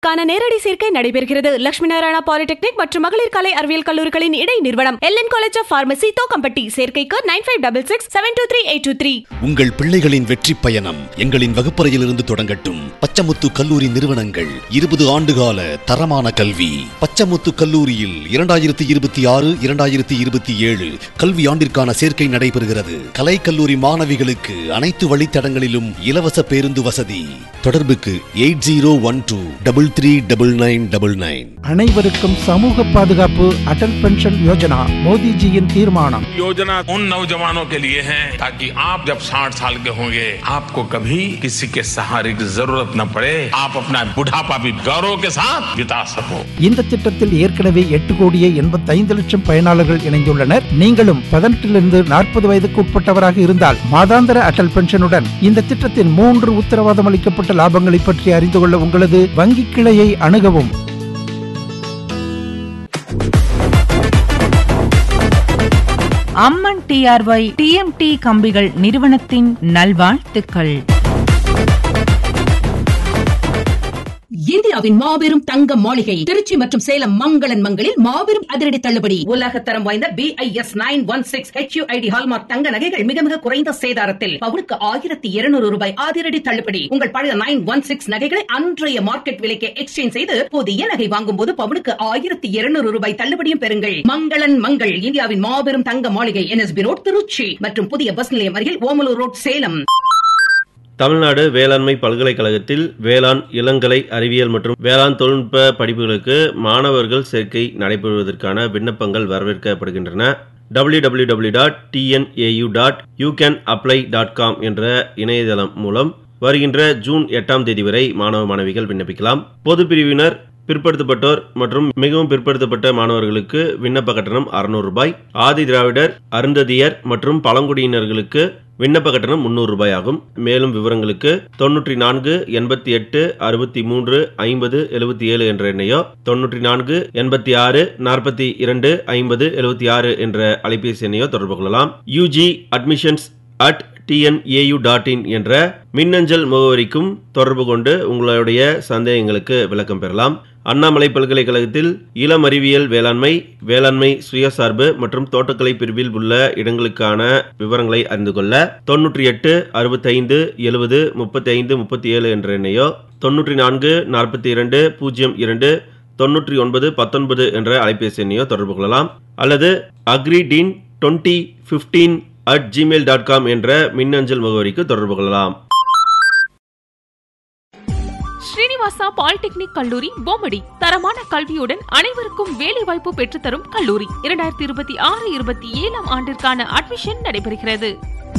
ஆண்டிற்கான நேரடி சேர்க்கை நடைபெறுகிறது லட்சுமி நாராயணா பாலிடெக்னிக் மற்றும் மகளிர் கலை அறிவியல் கல்லூரிகளின் இடை நிறுவனம் LN college of pharmacy Thokkampatti சேர்க்கைக்கு nine five double six seven two three eight two three உங்கள் பிள்ளைகளின் வெற்றி பயணம் எங்களின் வகுப்பறையிலிருந்து தொடங்கட்டும் பச்சமுத்து கல்லூரி நிறுவனங்கள் இருபது ஆண்டுகால தரமான கல்வி பச்சமுத்து கல்லூரியில் இரண்டாயிரத்தி இருபத்தி ஆறு இரண்டாயிரத்தி இருபத்தி ஏழு கல்வி ஆண்டிற்கான சேர்க்கை நடைபெறுகிறது கலை கல்லூரி மாணவிகளுக்கு அனைத்து வழித்தடங்களிலும் இலவச பேருந்து வசதி தொடர்புக்கு eight zero one two double three double nine double nine அனைவருக்கும் சமூக பாதுகாப்பு அடல் பென்ஷன் யோஜனா மோடிஜியின் தீர்மானம் योजना उन नौजवानों के लिए है ताकि आप जब 60 साल के होंगे आपको कभी किसी के सहारे की जरूरत न पड़े आप अपना बुढ़ापा भी गौरव के साथ बिता सको இந்த திட்டத்தில் ஏற்கனவே எட்டு கோடியே எண்பத்தைந்து லட்சம் பயனாளர்கள் இணைந்துள்ளனர் நீங்களும் பதினெட்டிலிருந்து நாற்பது வயதுக்கு உட்பட்டவராக இருந்தால் மாதாந்திர அடல் பென்ஷனுடன் இந்த திட்டத்தின் மூன்று உத்தரவாதம் அளிக்கப்பட்ட லாபங்களை பற்றி அறிந்து கொள்ள உங்களது வங்கி கிளையை அணுகவும் அம்மன் டிஆர்ஒய் டிஎம்டி கம்பிகள் நிறுவனத்தின் நல்வாழ்த்துக்கள் இந்தியாவின் மாபெரும் தங்க மாளிகை திருச்சி மற்றும் சேலம் மங்களன் மங்களில் மாபெரும் அதிரடி தள்ளுபடி உலக தரம் வாய்ந்த B I S nine one six HUID hallmark தங்க நகைகள் மிக மிக குறைந்த சேதாரத்தில் பவுனுக்கு ஆயிரத்தி இருநூறு ரூபாய் அதிரடி தள்ளுபடி உங்கள் பழைய நைன் ஒன் சிக்ஸ் நகைகளை அன்றைய மார்க்கெட் விலைக்கு எக்ஸ்சேஞ்ச் செய்து புதிய நகை வாங்கும் போது பவுனுக்கு ஆயிரத்தி இருநூறு ரூபாய் தள்ளுபடியும் பெறுங்கள் மங்களன் மங்கள் இந்தியாவின் மாபெரும் தங்க மாளிகை என்எஸ்பி ரோட் திருச்சி மற்றும் புதிய பஸ் நிலையம் அருகில் ஓமலூர் ரோட் சேலம் தமிழ்நாடு வேளாண்மை பல்கலைக்கழகத்தில் வேளாண் இளங்கலை அறிவியல் மற்றும் வேளாண் தொழில்நுட்ப படிப்புகளுக்கு மாணவர்கள் சேர்க்கை நடைபெறுவதற்கான விண்ணப்பங்கள் வரவேற்கப்படுகின்றன W W W dot TNAU dot you can apply dot com என்ற இணையதளம் மூலம் வருகின்ற ஜூன் எட்டாம் தேதி வரை மாணவ மாணவிகள் விண்ணப்பிக்கலாம் பொது பிரிவினர் பிற்படுத்தப்பட்டோர் மற்றும் மிகவும் பிற்படுத்தப்பட்ட மாணவர்களுக்கு விண்ணப்ப கட்டணம் அறுநூறு ரூபாய் ஆதி திராவிடர் அருந்ததியர் மற்றும் பழங்குடியினர்களுக்கு விண்ணப்ப கட்டணம் முன்னூறு ரூபாய் ஆகும் மேலும் விவரங்களுக்கு தொன்னூற்றி நான்கு எண்பத்தி எட்டு அறுபத்தி மூன்று ஐம்பது எழுபத்தி ஏழு என்ற எண்ணையோ தொன்னூற்றி நான்கு எண்பத்தி ஆறு நாற்பத்தி இரண்டு ஐம்பது எழுபத்தி ஆறு என்ற அலைபேசி எண்ணையோ தொடர்பு கொள்ளலாம் UG admissions at TNAU dot in என்ற மின்னஞ்சல் முகவரிக்கும் தொடர்பு கொண்டு உங்களுடைய சந்தேகங்களுக்கு விளக்கம் பெறலாம் அண்ணாமலை பல்கலைக்கழகத்தில் இளம் அறிவியல் வேளாண்மை வேளாண்மை சுயசார்பு மற்றும் தோட்டக்கலை பிரிவில் உள்ள இடங்களுக்கான விவரங்களை அறிந்து கொள்ள தொன்னூற்றி எட்டு அறுபத்தைந்து எழுபது முப்பத்தி ஐந்து முப்பத்தி ஏழு என்ற எண்ணையோ தொன்னூற்றி நான்கு நாற்பத்தி இரண்டு பூஜ்ஜியம் இரண்டு தொன்னூற்றி ஒன்பது பத்தொன்பது என்ற அலைபேசி எண்ணையோ தொடர்பு கொள்ளலாம் அல்லது agridean twenty fifteen at Gmail dot com என்ற மின்னஞ்சல் முகவரிக்கு தொடர்பு கொள்ளலாம் ஸ்ரீனிவாசா பாலிடெக்னிக் கல்லூரி பொம்மடி தரமான கல்வியுடன் அனைவருக்கும் வேலைவாய்ப்பு பெற்றுத்தரும் கல்லூரி இரண்டாயிரத்தி இருபத்தி ஆறு இருபத்தி ஏழாம் ஆண்டிற்கான அட்மிஷன் நடைபெறுகிறது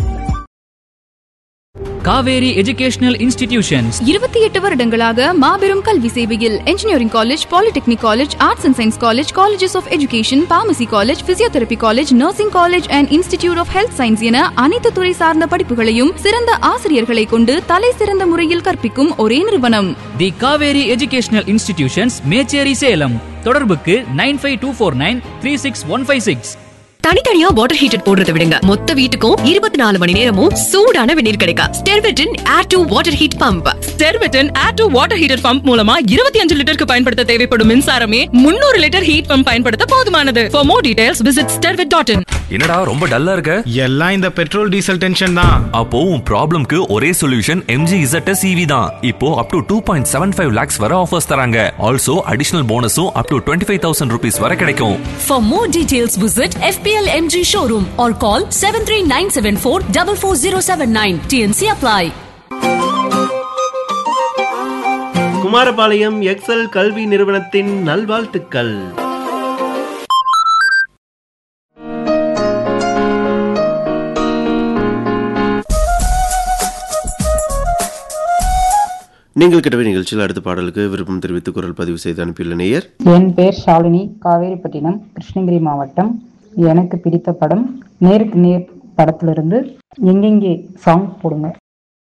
காவேரி எஜுகேஷனல் இன்ஸ்டிடியூஷன்ஸ் இருபத்தி எட்டு வருடங்களாக மாபெரும் கல்வி சேவையில் engineering college polytechnic college arts and science college colleges of education pharmacy college physiotherapy college nursing college and institute of health science என அனைத்து துறை சார்ந்த படிப்புகளையும் சிறந்த ஆசிரியர்களை கொண்டு தலை சிறந்த முறையில் கற்பிக்கும் ஒரே நிறுவனம் the Kaveri educational institutions Mecheri Salem தொடர்புக்கு nine five two four nine three six one five six தனித்தனியா வாட்டர் ஹீட்டர் போடுறத விடுங்க மொத்த வீட்டுக்கும் இருபத்தி நாலு மணி நேரமும் சூடான வெந்நீர் கிடைக்கும் ஸ்டெர்வெட்டின் air to water heat pump ஸ்டெர்வெட்டின் air to water heater pump மூலமா இருபத்தி அஞ்சு லிட்டருக்கு பயன்படுத்த தேவைப்படும் மின்சாரமே முன்னூறு லிட்டர் ஹீட் பம்ப் பயன்படுத்த போதுமானது for more details visit Stervet dot in என்னடா ரொம்ப டல்லா இருக்க எல்லாம் இந்த பெட்ரோல் டீசல் டென்ஷன் தான் அப்போ உன் ப்ராப்ளம்க்கு ஒரே சொல்யூஷன் எம்ஜி இசட் சிவி தான் இப்போ up to two point seven five lakhs வர ஆஃபர்ஸ் தராங்க ஆல்சோ அடிஷனல் போனஸும் up to twenty five thousand rupees வர கிடைக்கும் For more details, visit FPL MG showroom or call 73974 44079. TNC apply. Kumarapalayam Excel கல்வி நிறுவனத்தின் நல்வாழ்த்துக்கள் நீங்கள் கிட்டவே நிகழ்ச்சியில் அடுத்த பாடலுக்கு விருப்பம் தெரிவித்து குரல் பதிவு செய்து அனுப்பியுள்ள நேயர் என் பேர் ஷாலினி காவேரிப்பட்டினம் கிருஷ்ணகிரி மாவட்டம் எனக்கு பிடித்த படம் நேருக்கு நேர் படத்திலிருந்து எங்கெங்கே சாங் போடுங்க